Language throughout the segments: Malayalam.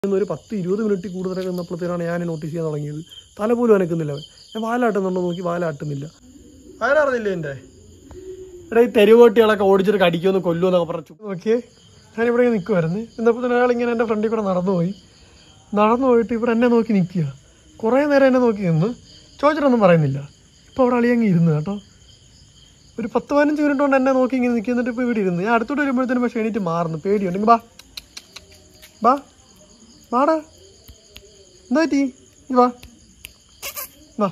ഇന്ന് ഒരു പത്ത് ഇരുപത് മിനിറ്റ് കൂടുതലൊക്കെ നിന്നപ്പോഴത്തേനാണ് ഞാൻ നോട്ടീസ് ചെയ്യാൻ തുടങ്ങിയത് തല പോലും അനക്കുന്നില്ല അവൻ ഞാൻ വാലാട്ടുന്നുണ്ടോ നോക്കി വാലാട്ടുന്നില്ല ആരറിഞ്ഞില്ല എൻ്റെ എടാ ഈ തെരുവോട്ടികളൊക്കെ ഓടിച്ചിട്ട് കടിക്കുമെന്ന് കൊല്ലുമെന്നൊക്കെ പറഞ്ഞു നോക്കിയേ ഞാനിവിടെ ഇങ്ങനെ നിൽക്കുമായിരുന്നു എന്നപ്പോൾ തന്നെ അയാൾ ഇങ്ങനെ എൻ്റെ ഫ്രണ്ടിൽ കൂടെ നടന്നു പോയി നടന്നു പോയിട്ട് ഇവിടെ എന്നെ നോക്കി നിൽക്കുക കുറേ നേരം എന്നെ നോക്കി നിന്ന് ചോദിച്ചിട്ടൊന്നും പറയുന്നില്ല ഇപ്പോൾ അവിടെ അളിയങ്ങി ഇരുന്ന് കേട്ടോ ഒരു പത്ത് പതിനഞ്ച് മിനിറ്റ് കൊണ്ട് എന്നെ നോക്കി ഇങ്ങനെ നിൽക്കുന്നിട്ട് ഇപ്പോൾ ഇവിടെ ഇരുന്ന് ഞാൻ അടുത്തോട്ട് വരുമ്പോഴത്തേനും പക്ഷേ എണീറ്റ് മാറുന്നു പേടിയുണ്ടെങ്കിൽ ബാ ബാ വാടാ എന്താ പറ്റി നീ വാ വാ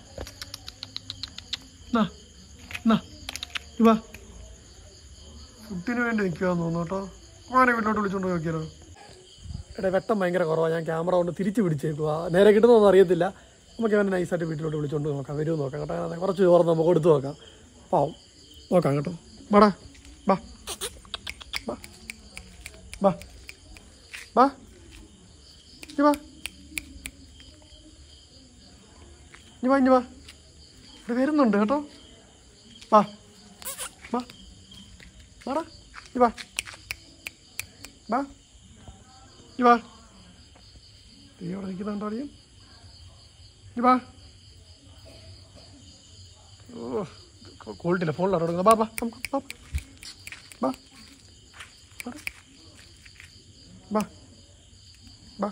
നാ നാ നീ വാ ഫുഡിന് വേണ്ടി നിൽക്കുകയെന്ന് തോന്നുന്നു കേട്ടോ മോനെ വീട്ടിലോട്ട് വിളിച്ചോണ്ട് പോയി നോക്കിയാലോ എടാ വെട്ടം ഭയങ്കര കുറവാണ് ഞാൻ ക്യാമറ കൊണ്ട് തിരിച്ച് പിടിച്ചേക്കുക നേരെ കിട്ടുന്നൊന്നും അറിയത്തില്ല നമുക്ക് അവനെ നൈസായിട്ട് വീട്ടിലോട്ട് വിളിച്ചോണ്ട് നോക്കാം വരുമോ നോക്കാം കേട്ടോ അതെ കുറച്ച് ചോറ് നമുക്ക് കൊടുത്തു നോക്കാം പാവം നോക്കാം കേട്ടോ വാടാ ബാ ബാ ബാ ബാ ഇനി വാ ഇനി വാ ഇനി വാ ഇവിടെ വരുന്നുണ്ട് കേട്ടോ വാ വാ വാടാ ഇനി വാ വാ ഇനി വാ നീ അവിടെ നിൽക്കുന്നുണ്ടോ അറിയും ഇനി വാ ഓ ക്വാളിറ്റിയില്ല ഫോണിലാണ് തുടങ്ങുന്നത് ബാ ബാ നമുക്ക് ബാ ബാ വാടാ. ബാ ബാ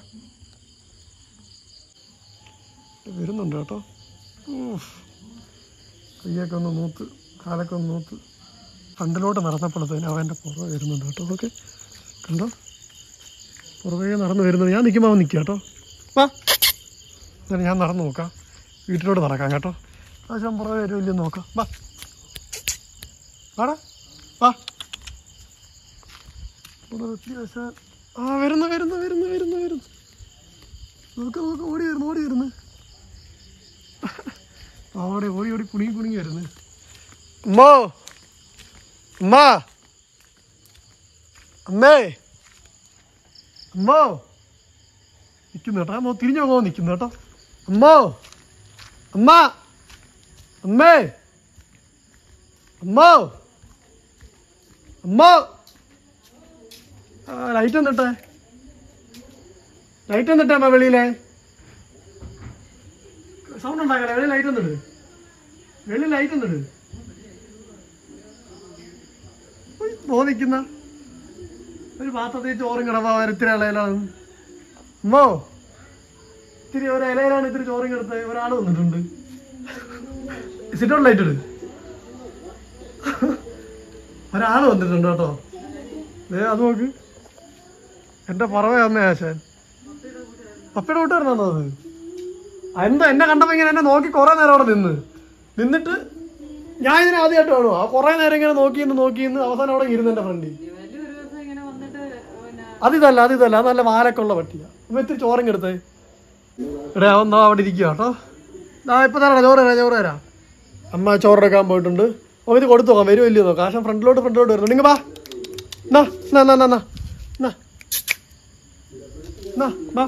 വരുന്നുണ്ട് കേട്ടോ ഊഫ്. കയ്യൊക്കെ ഒന്ന് നൂത്ത് കാലൊക്കെ ഒന്ന് നൂത്ത് ഫ്രണ്ടിലോട്ട് നടന്നപ്പോഴത്തേന് അവൻ്റെ പുറകെ വരുന്നുണ്ട് കേട്ടോ ഓക്കെ കണ്ടോ പുറകെ നടന്നു വരുന്നത് ഞാൻ നിൽക്കുമ്പോൾ അവൻ നിൽക്കുക കേട്ടോ വാ എന്നാലും ഞാൻ നടന്നു നോക്കാം വീട്ടിലോട്ട് നടക്കാം കേട്ടോ ആശാൻ പുറകെ വരുമില്ലെന്ന് നോക്കാം വാ വാടാ വാ ഇവിടെ നിർത്തി ആശാൻ ആ വരുന്നു വരുന്നു വരുന്നു വരുന്നു വരുന്നു നോക്ക് നോക്ക് ഓടി വരുന്നു ഓടി വരുന്നു അവിടെ ഓടി ഓടി കുണുങ്ങി കുണുങ്ങി വരുന്നു അമ്മോ അമ്മ അമ്മേ അമ്മോ നിൽക്കുന്നു കേട്ടോ നോ തിരിഞ്ഞു നോക്കാൻ നിൽക്കുന്നു കേട്ടോ അമ്മോ അമ്മ അമ്മേ അമ്മോ അമ്മോ ആ ലൈറ്റ് ഒന്നിട്ടെ ലൈറ്റ് ഒന്നിട്ടെ അമ്മ വെളിയിലെ സൗണ്ട് ഉണ്ടാക്കണേ വെളി ലൈറ്റ് ഒന്നിട് വെളി ലൈറ്റ് ഒന്നിട് ബോധിക്കുന്ന ഒരു പാത്രത്തിൽ ചോറും കിടപ്പാ ഇത്തിരി ഇലയിലാണ് അമ്മോ ഇത്തിരി ഒരു ഇലയിലാണ് ഇത്തിരി ചോറും കിടത്ത് ഒരാൾ വന്നിട്ടുണ്ട് സിറ്റൗട്ട് ലൈറ്റ് ഇട് ഒരാൾ വന്നിട്ടുണ്ട് കേട്ടോ ദേ അത് നോക്ക് എന്റെ പറവ വന്ന ആശാൻ പപ്പയുടെ കൂട്ടുകാരനാണോ അത് ആ, എന്താ എന്നെ കണ്ടപ്പോ ഇങ്ങനെ എന്നെ നോക്കി കുറെ നേരം അവിടെ നിന്ന് നിന്നിട്ട് ഞാൻ ഇതിനെ ആദ്യമായിട്ട് കാണുമോ ആ കുറെ നേരം ഇങ്ങനെ നോക്കി നിന്ന് നോക്കി നിന്ന് അവസാനം അവിടെ ഇരുന്ന് എന്റെ ഫ്രണ്ടിൽ വലിയൊരു ദിവസം ഇങ്ങനെ വന്നിട്ട് പിന്നെ അതിതല്ല അതിതല്ല അത് നല്ല വാലൊക്കെ പട്ടിയ അപ്പൊ ഇത്തിരി ചോറും എടുത്തേ എടാ ഒന്നാ അവിടെ ഇരിക്കുക കേട്ടോ ആ ഇപ്പൊ തരാം ചോറ് തരാം ചോറ് തരാം അമ്മ ചോറെടുക്കാൻ പോയിട്ടുണ്ട് ഓ ഇത് കൊടുത്തു നോക്കാം വരും ഇല്ലയോ നോക്കാം ആശം ഫ്രണ്ടിലോട്ട് ഫ്രണ്ടിലോട്ട് വരുന്നു നിങ്ങൾ വാ നാ നാ നാ നാ നാ നാ നാ വാ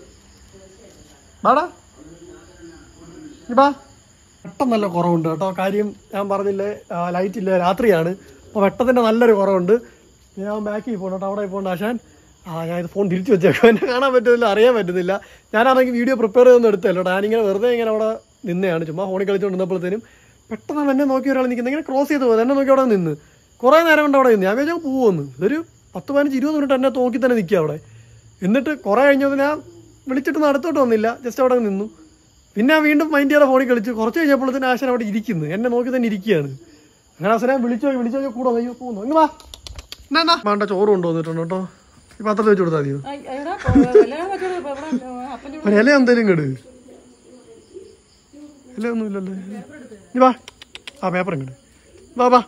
വാടാ നീ വാ വെട്ടം നല്ല കുറവുണ്ട് കേട്ടോ കാര്യം ഞാൻ പറഞ്ഞില്ലേ ലൈറ്റ് ഇല്ല രാത്രിയാണ് അപ്പോൾ വെട്ടത്തിൻ്റെ നല്ലൊരു കുറവുണ്ട് ഞാൻ ബാക്കിൽ പോകണം കേട്ടോ അവിടെ പോകണ്ട ആശാൻ ആ ഞാൻ ഇത് ഫോൺ തിരിച്ചു വെച്ചേക്കും എന്നെ കാണാൻ പറ്റുന്നില്ല അറിയാൻ പറ്റുന്നില്ല ഞാനാണെങ്കിൽ വീഡിയോ പ്രിപ്പയർ ചെയ്തൊന്നും എടുത്തല്ലോ കേട്ടോ ഞാനിങ്ങനെ വെറുതെ ഇങ്ങനെ അവിടെ നിന്നെയാണ് ചുമ്മാ ഫോണിൽ കളിച്ചുകൊണ്ട് നിന്നപ്പോഴത്തേനും പെട്ടെന്ന് എന്നെ നോക്കി ഒരാൾ നിൽക്കുന്നത് ഇങ്ങനെ ക്രോസ് ചെയ്ത് പോകുന്നത് എന്നെ നോക്കി അവിടെ നിന്ന് കുറേ നേരം കൊണ്ട് അവിടെ നിന്ന് ഞാൻ വിചാരിച്ചാൽ പോകുമെന്ന് ഇതൊരു പത്ത് പതിനഞ്ച് ഇരുപത് മിനിറ്റ് എന്നെ നോക്കി തന്നെ നിൽക്കുക അവിടെ എന്നിട്ട് കുറേ കഴിഞ്ഞപ്പോൾ ഞാൻ വിളിച്ചിട്ട് അടുത്തോട്ട് വന്നില്ല ജസ്റ്റ് അവിടെ നിന്നു പിന്നെ ഞാൻ വീണ്ടും മൈൻഡ് ചെയ്യാതെ ഫോണിൽ കളിച്ചു കുറച്ച് കഴിഞ്ഞപ്പോഴത്തേന് ആശാൻ അവിടെ ഇരിക്കുന്നു എന്നെ നോക്കി തന്നെ ഇരിക്കുകയാണ് അങ്ങനെ അവസരം വിളിച്ചോ വിളിച്ചോ കൂടെ അയ്യോ പോകുന്നു ഇങ്ങ് വാ എന്നാ എന്നാ വേണ്ട ചോറ് കൊണ്ടുവന്നിട്ടുണ്ട് കേട്ടോ ഈ പാത്രത്തിൽ വെച്ച് കൊടുത്താൽ മതിയോ ഐ, എടാ, കൊ- എല്ലാം വെച്ചോളൂ. ഇപ്പൊ ഇവിടെ, ഏ, അപ്പന്റെ ഒരു ഇല എന്തേലും കേട് ഇല ഒന്നും ഇല്ലല്ലോ നീ വാ ആ പേപ്പർ ഇങ്ങോട്ട് വാ വാ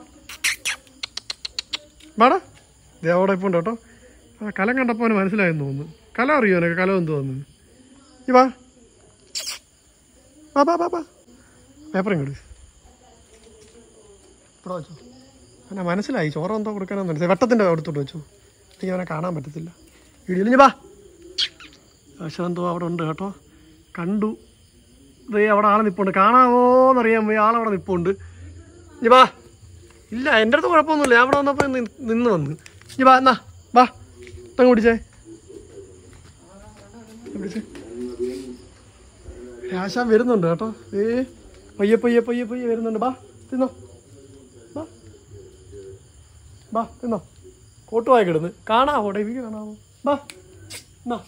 വാടാ ദേ അവിടെ ഇപ്പോൾ ഉണ്ട് കേട്ടോ ആ കലം കണ്ടപ്പോൾ അവന് മനസ്സിലായെന്ന് തോന്നുന്നു കല അറിയോ എനിക്ക് കലം എന്ത് തോന്നുന്നു നീ വാ വാ വാ വാ വാ പേപ്പർ ഇങ്ങോട്ട് ഇവിടെ വെച്ചോ അവനെ മനസ്സിലായി ചോറ് എന്തോ കൊടുക്കാനെന്ന് മനസ്സിലായി വെട്ടത്തിൻ്റെ അടുത്തോട്ട് വെച്ചു എനിക്ക് അവനെ കാണാൻ പറ്റത്തില്ല വീഡിയോയിൽ നീ വാ ശാന്തോ അവിടെ ഉണ്ട് കേട്ടോ കണ്ടു ദേ അവിടെ ആളെ നിപ്പുണ്ട് കാണാമോ എന്നറിയാൻ പോയി ആളവിടെ നിപ്പുണ്ട് ഇനി വാ ഇല്ല എൻ്റെ അടുത്ത് കുഴപ്പമൊന്നുമില്ല ഞാൻ അവിടെ വന്നപ്പോൾ നി- നിന്ന് വന്ന് ഇനി വാ എന്നാ വാ തങ്ങ് പിടിച്ചേ പിടിച്ച്. ആശാൻ വരുന്നുണ്ട് കേട്ടോ ഏ പയ്യെ പയ്യെ പയ്യെ പയ്യെ വരുന്നുണ്ട് ബാ തിന്നോ ബാ ബാ തിന്നോ കോട്ട് വായി കിടന്ന് കാണാവോ ഡേവിക്ക് കാണാവോ ബാ എന്നാ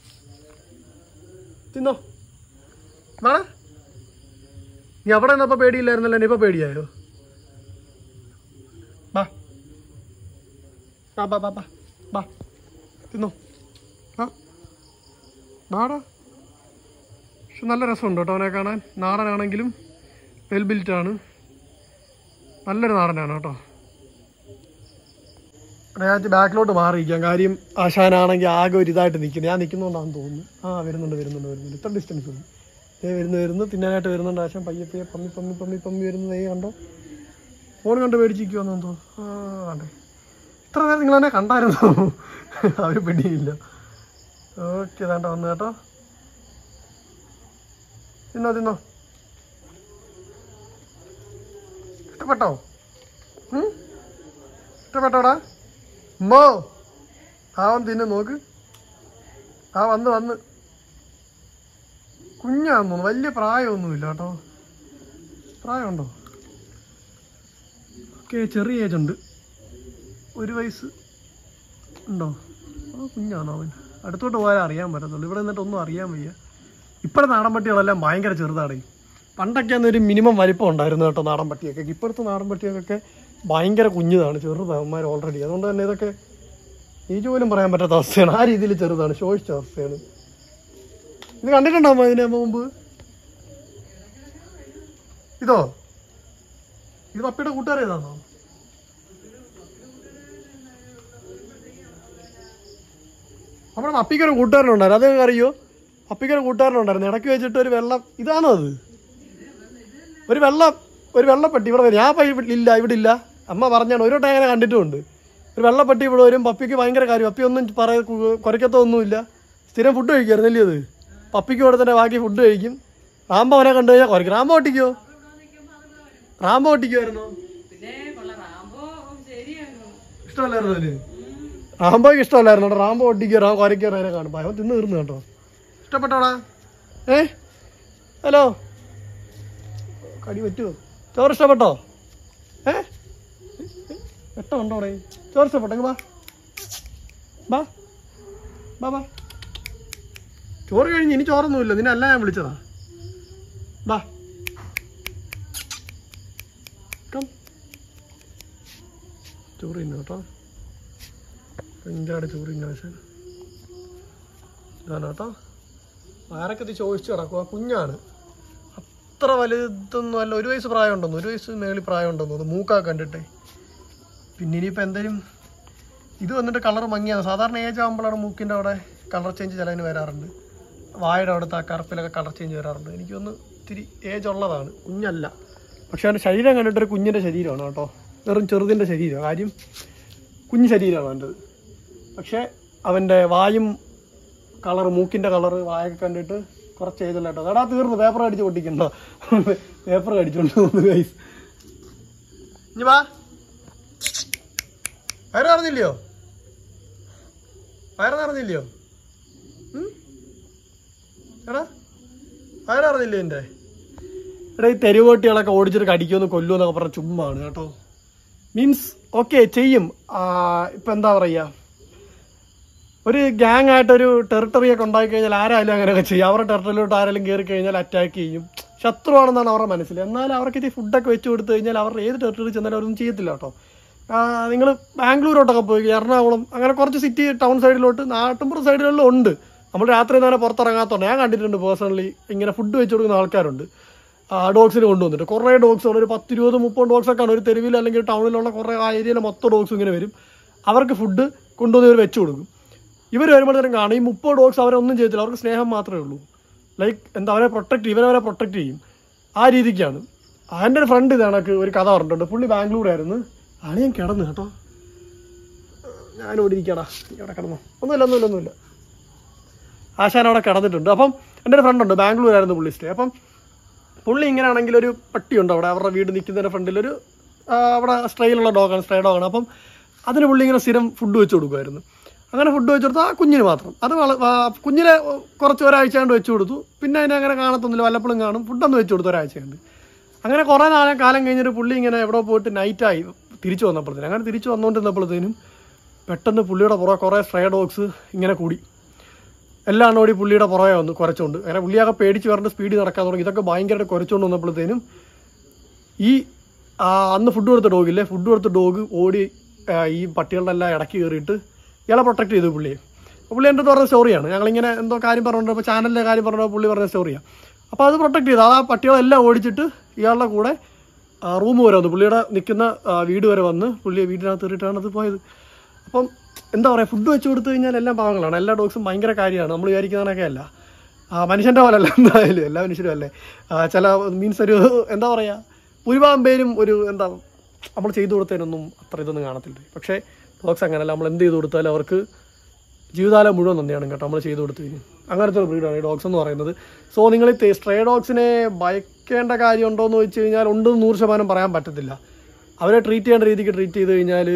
തിന്നോ വാടാ നീ അവിടെ നിന്നപ്പോ പേടിയില്ലായിരുന്നല്ലോ ഇനി ഇപ്പൊ പേടിയായോ ബാ ബാ ബാ ബാ ബാ ബാ തിന്നോ ആ നാടാ പക്ഷെ നല്ല രസമുണ്ട് കേട്ടോ അവനെ കാണാൻ നാടനാണെങ്കിലും വെൽ ബിൽറ്റ് ആണ് നല്ലൊരു നാടനാണ് കേട്ടോ ഞാൻ ബാക്കിലോട്ട് മാറിയിരിക്കാം കാര്യം ആശാനാണെങ്കിൽ ആകെ ഒരു ഇതായിട്ട് നിൽക്കുന്നത് ഞാൻ നിൽക്കുന്നതുകൊണ്ടാണെന്ന് തോന്നുന്നു ആ വരുന്നുണ്ട് വരുന്നുണ്ട് വരുന്നുണ്ട് ഇത്ര ഡിസ്റ്റൻസ് ഉണ്ട് ഏ വരുന്നു വരുന്നു തിന്നാനായിട്ട് വരുന്നുണ്ട് ആശാൻ പയ്യെ പയ്യെ പമ്മി പമ്മി പമ്മി പമ്മി വരുന്നത് ഏ കണ്ടോ ഫോൺ കണ്ട് പേടിച്ചിരിക്കുവാന്ന് തോന്നുന്നു ആ കണ്ടേ ഇത്ര നേരം നിങ്ങൾ തന്നെ കണ്ടായിരുന്നു അവർ പിടിയില്ല ഓക്കെ വേണ്ട വന്നു കേട്ടോ തിന്നോ തിന്നോ ഇഷ്ടപ്പെട്ടോ ഉം? ഇഷ്ടപ്പെട്ടോടാ ഉമ്മോ ആവൻ തിന്നെ നോക്ക് ആ വന്ന് വന്ന് കുഞ്ഞാന്ന് തോന്നുന്നു വലിയ പ്രായമൊന്നുമില്ല കേട്ടോ പ്രായമുണ്ടോ ഓക്കെ ചെറിയ ഏജ് ഉണ്ട് ഒരു വയസ്സ് ഉണ്ടോ ആ കുഞ്ഞാണോ അവൻ അടുത്തോട്ട് പോയാൽ അറിയാൻ പറ്റത്തുള്ളൂ ഇവിടെ നിന്നിട്ട് ഒന്നും അറിയാൻ വയ്യ ഇപ്പോഴത്തെ നാടൻ പട്ടികളെല്ലാം ഭയങ്കര ചെറുതാണ് പണ്ടൊക്കെ അന്ന് ഒരു മിനിമം വലിപ്പം ഉണ്ടായിരുന്നു കേട്ടോ നാടൻ പട്ടിയൊക്കെ ഇപ്പോഴത്തെ നാടൻ പട്ടിയൊക്കെ ഭയങ്കര കുഞ്ഞതാണ് ചെറുതാവന്മാർ ഓൾറെഡി അതുകൊണ്ട് തന്നെ ഇതൊക്കെ ഈ പോലും പറയാൻ പറ്റാത്ത അവസ്ഥയാണ് ആ രീതിയിൽ ചെറുതാണ് ശോഷിച്ച അവസ്ഥയാണ് ഇത് കണ്ടിട്ടുണ്ടോ അമ്മ ഇതിന് മുമ്പ് ഇതോ ഇത് പപ്പിയുടെ കൂട്ടുകാർ ഏതാണോ നമ്മുടെ പപ്പിക്കൊരു കൂട്ടുകാരനുണ്ടായിരുന്നു അത് നിങ്ങൾക്ക് അറിയോ പപ്പിക്കൊരു കൂട്ടുകാരനുണ്ടായിരുന്നു ഇടയ്ക്ക് വെച്ചിട്ട് ഒരു വെള്ളം ഇതാണോ അത് ഒരു വെള്ള ഒരു വെള്ളപ്പെട്ടി ഇവിടെ വരും ഞാൻ ഇപ്പം ഇവിടെ ഇല്ല ഇവിടെ ഇല്ല അമ്മ പറഞ്ഞാണ് ഒരു വട്ടം അങ്ങനെ കണ്ടിട്ടുമുണ്ട് ഒരു വെള്ളപ്പെട്ടി ഇവിടെ വരും പപ്പിക്ക് ഭയങ്കര കാര്യം പപ്പി ഒന്നും പറയ കുരയ്ക്കത്തൊന്നുമില്ല സ്ഥിരം ഫുഡ് കഴിക്കുമായിരുന്നല്ലേ അത് പപ്പിക്ക് കൂടെ തന്നെ ബാക്കി ഫുഡ് കഴിക്കും റാമ്പോ അവനെ കണ്ടു കഴിഞ്ഞാൽ കുറയ്ക്കും റാമ്പോ ഓട്ടിക്കോ റാമ്പോ ഓട്ടിക്കുമായിരുന്നോ പിന്നെ കൊള്ളാം റാംബോ ശരിയായിരുന്നു ഇഷ്ടമല്ലായിരുന്നു അവന് റാംബോയ്ക്ക് ഇഷ്ടമല്ലായിരുന്നു കേട്ടോ റാംബോ ഓട്ടിക്കോ റാം കുറയ്ക്കോ അതിനെ കാണുമ്പോൾ അവൻ തിന്ന് തീർന്നു കേട്ടോ ഇഷ്ടപ്പെട്ടോടാ ഏ ഹലോ കടി പറ്റുമോ ചോറ് ഇഷ്ടപ്പെട്ടോ ഏ വെട്ടം ഉണ്ടോ അവിടെ ചോറ് ഇഷ്ടപ്പെട്ടോ ഇങ്ങ് വാ ബാ ബാ ബാ ചോറ് കഴിഞ്ഞ് ഇനി ചോറൊന്നുമില്ല നിന്നെ അല്ല ഞാൻ വിളിച്ചതാ ബാ കം ചോറ് തിന്നു കേട്ടോ ഭയങ്കരമായിട്ട് ചോറ് തിന്നു പക്ഷേ ഇതാണ് കേട്ടോ ആരൊക്കെ ഇത് ചോദിച്ചു കിടക്കുക കുഞ്ഞാണ് അത്ര വലുതൊന്നും അല്ല ഒരു വയസ്സ് പ്രായം ഉണ്ടെന്ന് ഒരു വയസ്സ് മേളിൽ പ്രായം ഉണ്ടെന്ന് തോന്നുന്നു മൂക്കൊക്കെ കണ്ടിട്ടേ പിന്നെ ഇനിയിപ്പോൾ എന്തായാലും ഇത് വന്നിട്ട് കളർ മങ്ങിയാണ് സാധാരണ ഏജ് ആകുമ്പോഴാണ് മൂക്കിൻ്റെ അവിടെ കളർ ചേഞ്ച് ചിലതിന് വരാറുണ്ട് വായുടെ അവിടുത്തെ ആ കറുപ്പിലൊക്കെ കളർ ചേഞ്ച് വരാറുണ്ട് എനിക്കൊന്ന് ഇത്തിരി ഏജ് ഉള്ളതാണ് കുഞ്ഞല്ല പക്ഷെ അവൻ്റെ ശരീരം കണ്ടിട്ടൊരു കുഞ്ഞിൻ്റെ ശരീരമാണ് കേട്ടോ വെറും ചെറുതിൻ്റെ ശരീരം കാര്യം കുഞ്ഞ് ശരീരമാണ് അവൻ്റെത് പക്ഷേ അവൻ്റെ വായും കളർ മൂക്കിൻ്റെ കളർ വായൊക്കെ കണ്ടിട്ട് കുറച്ച് ഏജല്ല കേട്ടോ അതാ തീർന്നു പേപ്പർ അടിച്ച് പൊട്ടിക്കണ്ടോ പേപ്പർ അടിച്ചോണ്ട് പോകുന്നു ഗൈസ് ഇനി വാ വയറ് നടന്നില്ലയോ വയറ് നടന്നില്ലയോ ഉം? എടാ വയറ് നടന്നില്ലേ എൻ്റെ എടാ ഈ തെരുവോട്ടികളൊക്കെ ഓടിച്ചിട്ട് കടിക്കുമെന്ന് കൊല്ലുമെന്നൊക്കെ പറഞ്ഞ ചുമ്മാണ് കേട്ടോ മീൻസ് ഓക്കെ ചെയ്യും ആ, ഇപ്പൊ എന്താ പറയുക ഒരു ഗ്യാങ് ആയിട്ടൊരു ടെറിട്ടറി ഒക്കെ ഉണ്ടാക്കി കഴിഞ്ഞാൽ ആരായാലും അങ്ങനെയൊക്കെ ചെയ്യും അവരുടെ ടെറിട്ടറിയിലോട്ട് ആരെങ്കിലും കയറി കഴിഞ്ഞാൽ അറ്റാക്ക് ചെയ്യും ശത്രുവാണെന്നാണ് അവരുടെ മനസ്സിൽ എന്നാൽ അവർക്ക് ഇത് ഫുഡൊക്കെ വെച്ച് കൊടുത്തു കഴിഞ്ഞാൽ അവർ ഏത് ടെറിട്ടറി ചെന്നാലും അവരൊന്നും ചെയ്യത്തില്ല കേട്ടോ നിങ്ങൾ ബാംഗ്ലൂരോട്ടൊക്കെ പോയി എറണാകുളം അങ്ങനെ കുറച്ച് സിറ്റി ടൗൺ സൈഡിലോട്ട് നാട്ടുമ്പുറ സൈഡുകളിലും ഉണ്ട് നമ്മൾ രാത്രി തന്നെ പുറത്തിറങ്ങാത്തതുകൊണ്ട് ഞാൻ കണ്ടിട്ടുണ്ട് പേഴ്സണലി ഇങ്ങനെ ഫുഡ് വെച്ച് കൊടുക്കുന്ന ആൾക്കാരുണ്ട് ഡോഗ്സിന് കൊണ്ടുവന്നിട്ട് കുറേ ഡോഗ്സ് ഒരു പത്ത് ഇരുപത് മുപ്പത് ഡോഗ്സ് ഒക്കെ ആണ് ഒരു തെരുവിൽ അല്ലെങ്കിൽ ടൗണിലുള്ള കുറേ ആ ഏരിയയിലെ മൊത്തം ഡോഗ്സ് ഇങ്ങനെ വരും അവർക്ക് ഫുഡ് കൊണ്ടുവന്ന് ഇവർ വെച്ച് കൊടുക്കും ഇവർ വരുമ്പോഴത്തേനും കാണും ഈ മുപ്പത് ഡോഗ്സ് അവരെ ഒന്നും ചെയ്യത്തില്ല അവർക്ക് സ്നേഹം മാത്രമേ ഉള്ളൂ ലൈക്ക് എന്താ അവരെ പ്രൊട്ടക്ട് ഇവരവരെ പ്രൊട്ടക്ട് ചെയ്യും ആ രീതിക്കാണ് എൻ്റെ ഒരു ഫ്രണ്ട് ഇതാണ് ഒരു കഥ പറഞ്ഞിട്ടുണ്ട് പുള്ളി ബാംഗ്ലൂരായിരുന്നു ആണ് ഞാൻ കിടന്നു കേട്ടോ ഞാൻ ഇവിടെ ഇരിക്കടാ നീ അവിടെ കിടന്നു ഒന്നുമില്ല ഒന്നുമില്ല ഒന്നുമില്ല ആശാൻ അവിടെ കിടന്നിട്ടുണ്ട് അപ്പം എൻ്റെ ഒരു ഫ്രണ്ട് ഉണ്ട് ബാംഗ്ലൂരായിരുന്നു പുള്ളി സ്റ്റേ അപ്പം പുള്ളി ഇങ്ങനെ ആണെങ്കിൽ ഒരു പട്ടിയുണ്ട് അവിടെ അവരുടെ വീട് നിൽക്കുന്നതിൻ്റെ ഫ്രണ്ടിലൊരു ആ, അവിടെ സ്ട്രെയിലുള്ള ഡോഗാണ് സ്ട്രേ ഡോഗാണ് അപ്പം അതിന് പുള്ളി ഇങ്ങനെ സ്ഥിരം ഫുഡ് വെച്ച് കൊടുക്കുമായിരുന്നു അങ്ങനെ ഫുഡ് വെച്ച് കൊടുത്തു ആ കുഞ്ഞിന് മാത്രം അത് വള ആ കുഞ്ഞിനെ കുറച്ച് ഒരാഴ്ച കൊണ്ട് വെച്ച് കൊടുത്തു പിന്നെ അതിനെ അങ്ങനെ കാണത്തൊന്നുമില്ല വല്ലപ്പോഴും കാണും ഫുഡൊന്ന് വെച്ച് കൊടുത്തു ഒരാഴ്ച കൊണ്ട് അങ്ങനെ കുറേ നാളെ കാലം കഴിഞ്ഞിട്ട് പുള്ളി ഇങ്ങനെ എവിടെ പോയിട്ട് നൈറ്റായി തിരിച്ചു വന്നപ്പോഴത്തേനും അങ്ങനെ തിരിച്ചു വന്നുകൊണ്ടിരുന്നപ്പോഴത്തേനും പെട്ടെന്ന് പുള്ളിയുടെ പുറകെ കുറേ സ്ട്രേ ഡോഗ്സ് ഇങ്ങനെ കൂടി എല്ലാ എണ്ണോടി പുള്ളിയുടെ പുറകെ വന്നു കുറച്ചുകൊണ്ട് അങ്ങനെ പുള്ളിയൊക്കെ പേടിച്ച് വരേണ്ട സ്പീഡിൽ നടക്കാൻ തുടങ്ങി ഇതൊക്കെ ഭയങ്കരമായിട്ട് കുറച്ചുകൊണ്ട് വന്നപ്പോഴത്തേനും ഈ ആ, അന്ന് ഫുഡ് കൊടുത്ത ഡോഗില്ലേ ഫുഡ് കൊടുത്ത ഡോഗ് ഓടി ആ, ഈ പട്ടികളുടെ എല്ലാം ഇടയ്ക്ക് കയറിയിട്ട് ഇയാളെ പ്രൊട്ടക്ട് ചെയ്തു പുള്ളിയെ അപ്പോൾ പുള്ളി എൻ്റെ അടുത്ത് പറഞ്ഞ സ്റ്റോറിയാണ് ഞങ്ങളിങ്ങനെ എന്തോ കാര്യം പറഞ്ഞപ്പോൾ ചാനലിലെ കാര്യം പറഞ്ഞപ്പോൾ പുള്ളി പറഞ്ഞ സ്റ്റോറിയാണ് അപ്പോൾ അത് പ്രൊട്ടക്ട് ചെയ്തു ആ പട്ടികളെല്ലാം ഓടിച്ചിട്ട് ഇയാളുടെ കൂടെ റൂം വരെ വന്നു പുള്ളിയുടെ നിൽക്കുന്ന ആ, വീട് വരെ വന്ന് പുള്ളിയെ വീടിനകത്ത് കയറിയിട്ടാണ് അത് പോയത് അപ്പം എന്താ പറയുക ഫുഡ് വെച്ച് കൊടുത്തു കഴിഞ്ഞാൽ എല്ലാം പാവങ്ങളാണ് എല്ലാ ഡോഗ്സും ഭയങ്കര കാര്യമാണ് നമ്മൾ വിചാരിക്കുന്നതൊക്കെ അല്ല ആ, മനുഷ്യൻ്റെ പോലെ അല്ല എന്തായാലും എല്ലാ മനുഷ്യരും അല്ലേ ആ, ചില മീൻസ് ഒരു എന്താ പറയുക ഭൂരിഭാഗം പേരും ഒരു എന്താ നമ്മൾ ചെയ്തു കൊടുത്തതിനൊന്നും അത്ര ഇതൊന്നും കാണത്തില്ല പക്ഷേ ഡോഗ്സ് അങ്ങനെയല്ല നമ്മൾ എന്ത് ചെയ്ത് കൊടുത്താലും അവർക്ക് ജീവിതകാലം മുഴുവൻ നന്ദിയാണ് കേട്ടോ നമ്മൾ ചെയ്തു കൊടുത്തതിന് അങ്ങനത്തെ ഒരു ബ്രീഡാണ് ഈ ഡോഗ്സ് എന്ന് പറയുന്നത് സോ നിങ്ങൾ ഈ സ്ട്രേ ഡോഗ്സിനെ ഭയക്കേണ്ട കാര്യമുണ്ടോ എന്ന് വെച്ച് കഴിഞ്ഞാൽ ഉണ്ടെന്ന് നൂറ് ശതമാനം പറയാൻ പറ്റത്തില്ല അവരെ ട്രീറ്റ് ചെയ്യേണ്ട രീതിക്ക് ട്രീറ്റ് ചെയ്ത് കഴിഞ്ഞാൽ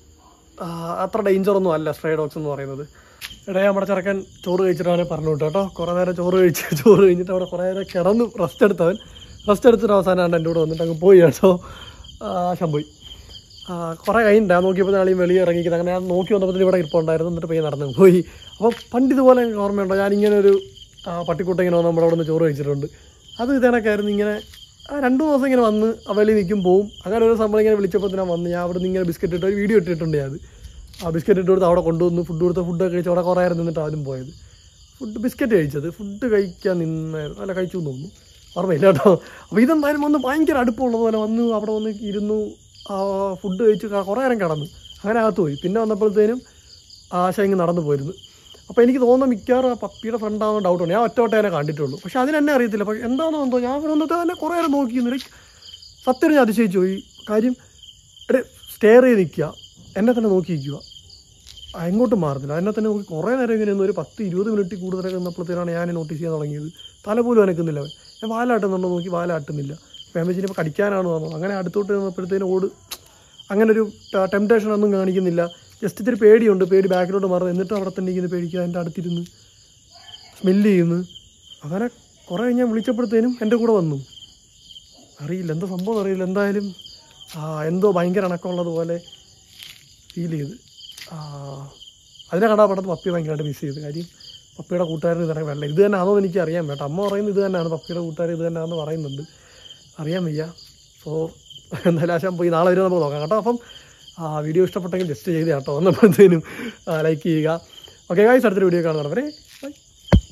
അത്ര ഡേഞ്ചർ ഒന്നും അല്ല സ്ട്രേ ഡോഗ്സ് എന്ന് പറയുന്നത് ഇടയെ നമ്മുടെ ചെറുക്കൻ ചോറ് കഴിച്ചിട്ടാണ് പറഞ്ഞു വിട്ടു കേട്ടോ കുറേ നേരം ചോറ് കഴിച്ച് ചോറ് കഴിഞ്ഞിട്ട് അവിടെ കുറേ നേരം കിടന്ന് റെസ്റ്റ് എടുത്തവൻ റെസ്റ്റ് എടുത്തിട്ട് അവസാനമാണ് എൻ്റെ കൂടെ വന്നിട്ട് അങ്ങ് പോയി കേട്ടോ ആശം പോയി ആ, കുറേ കഴിഞ്ഞിട്ട് ഞാൻ നോക്കിയപ്പോൾ നാളെയും വെളിയിൽ ഇറങ്ങിക്കുന്നത് അങ്ങനെ ഞാൻ നോക്കി വന്നപ്പോൾ ഇവിടെ ഇരിപ്പുണ്ടായിരുന്നു എന്നിട്ട് പോയി നടന്നു പോയി അപ്പോൾ പണ്ട് ഇതുപോലെ എനിക്ക് ഓർമ്മയുണ്ടോ ഞാനിങ്ങനെ ഒരു ആ, പട്ടിക്കൂട്ടം ഇങ്ങനെ വന്ന് നമ്മുടെ അവിടെ നിന്ന് ചോറ് കഴിച്ചിട്ടുണ്ട് അത് ഇതേനൊക്കെയായിരുന്നു ഇങ്ങനെ ആ, രണ്ട് ദിവസം ഇങ്ങനെ വന്ന് ആ വെളിയിൽ നിൽക്കും പോവും അങ്ങനെ ഒരു സംഭവം ഇങ്ങനെ വിളിച്ചപ്പോൾ ഞാൻ വന്ന് ഞാൻ അവിടെ നിന്ന് ഇങ്ങനെ ബിസ്ക്കറ്റ് ഇട്ട് ഒരു വീഡിയോ ഇട്ടിട്ടുണ്ട് ഞാൻ അത് ആ ബിസ്ക്കറ്റ് ഇട്ട് കൊടുത്ത് അവിടെ കൊണ്ടുവന്ന് ഫുഡ് കൊടുത്ത ഫുഡൊക്കെ കഴിച്ച് അവിടെ കുറേ നേരം നിന്നിട്ട് ആദ്യം പോയത് ഫുഡ് ബിസ്ക്കറ്റ് കഴിച്ചത് ഫുഡ് കഴിക്കാൻ നിന്നായിരുന്നു അല്ല കഴിച്ചു എന്ന് തോന്നുന്നു ഓർമ്മയില്ല കേട്ടോ അപ്പോൾ ഇതെന്തായാലും വന്ന് ഭയങ്കര അടുപ്പമുള്ളതുപോലെ വന്നു അവിടെ വന്ന് ഇരുന്നു ഫുഡ് കഴിച്ച് ക- കുറേ നേരം കിടന്നു അങ്ങനെ അകത്ത് പോയി പിന്നെ വന്നപ്പോഴത്തേനും ആശ ഇങ്ങ് നടന്നു പോയിരുന്നു അപ്പോൾ എനിക്ക് തോന്നുന്നു മിക്കവാറും ആ പപ്പിയുടെ ഫ്രണ്ടാണെന്ന് ഡൗട്ടുണ്ട് ഞാൻ ഒറ്റ ഒറ്റേനെ കണ്ടിട്ടുള്ളൂ പക്ഷേ അതിനെന്നെ അറിയത്തില്ല പക്ഷേ എന്താണെന്ന് എന്തോ ഞാൻ ഇവിടെ വന്നിട്ട് തന്നെ കുറേ നേരം നോക്കിയിരുന്നു ലൈക്ക് സത്യം ഞാൻ അതിശയിച്ചു പോയി കാര്യം എടേ സ്റ്റെയർ ചെയ്ത് നിൽക്കുക എന്നെ തന്നെ നോക്കി നിൽക്കുക ആ, എങ്ങോട്ടും മാറുന്നില്ല അതിനെ തന്നെ നോക്കി കുറേ നേരം ഇങ്ങനെ നിന്ന് ഒരു പത്ത് ഇരുപത് മിനിറ്റ് കൂടുതലൊക്കെ നിന്നപ്പോഴത്തേനാണ് ഞാൻ നോട്ടീസ് ചെയ്യാൻ തുടങ്ങിയത് തല പോലും അനക്കുന്നില്ല അവൻ ഞാൻ വാലാട്ടുന്നുണ്ടോ നോക്കി വാലാട്ടുന്നില്ല അപ്പോൾ ഞാൻ വെച്ചിട്ട് ഇപ്പോൾ കടിക്കാനാണ് വന്നത് അങ്ങനെ അടുത്തോട്ട് നിന്നപ്പോഴത്തേനും ഓട് അങ്ങനെ ഒരു ടെംപ്ടേഷൻ ഒന്നും കാണിക്കുന്നില്ല ജസ്റ്റ് ഇത്തിരി പേടിയുണ്ട് പേടി ബാക്കിലോട്ട് മാറുന്നത് എന്നിട്ട് അവിടെ തന്നെ ഇങ്ങനെ പേടിക്കുക എൻ്റെ അടുത്തിരുന്ന് സ്മെല്ല് ചെയ്യുന്നു അങ്ങനെ കുറേ ഞാൻ വിളിച്ചപ്പോഴത്തേനും എൻ്റെ കൂടെ വന്നു അറിയില്ല എന്താ സംഭവം അറിയില്ല എന്തായാലും ആ, എന്തോ ഭയങ്കര ഇണക്കമുള്ളതുപോലെ ഫീൽ ചെയ്ത് ആ, അതിനെ കണ്ടാൽ പെട്ടെന്ന് പപ്പി ഭയങ്കരമായിട്ട് മിസ് ചെയ്ത് കാര്യം പപ്പിയുടെ കൂട്ടുകാരൻ ഇതാണ് വെള്ളം ഇത് തന്നെ ആണോ എന്ന് എനിക്ക് അറിയാൻ വേണ്ട അമ്മ പറയുന്നത് ഇത് തന്നെയാണ് പപ്പിയുടെ കൂട്ടുകാരൻ ഇത് തന്നെയാണെന്ന് പറയുന്നുണ്ട് അറിയാൻ വയ്യ സോ എന്തായാലും ആശാൻ പോയി നാളെ വരെ നമുക്ക് നോക്കാം കേട്ടോ അപ്പം ആ വീഡിയോ ഇഷ്ടപ്പെട്ടെങ്കിൽ ജസ്റ്റ് ചെയ്ത് കേട്ടോ വന്നപ്പോഴത്തേനും ലൈക്ക് ചെയ്യുക ഓക്കെ ഗായ്സ് അടുത്തൊരു വീഡിയോ കാണുന്നവരെ ബൈ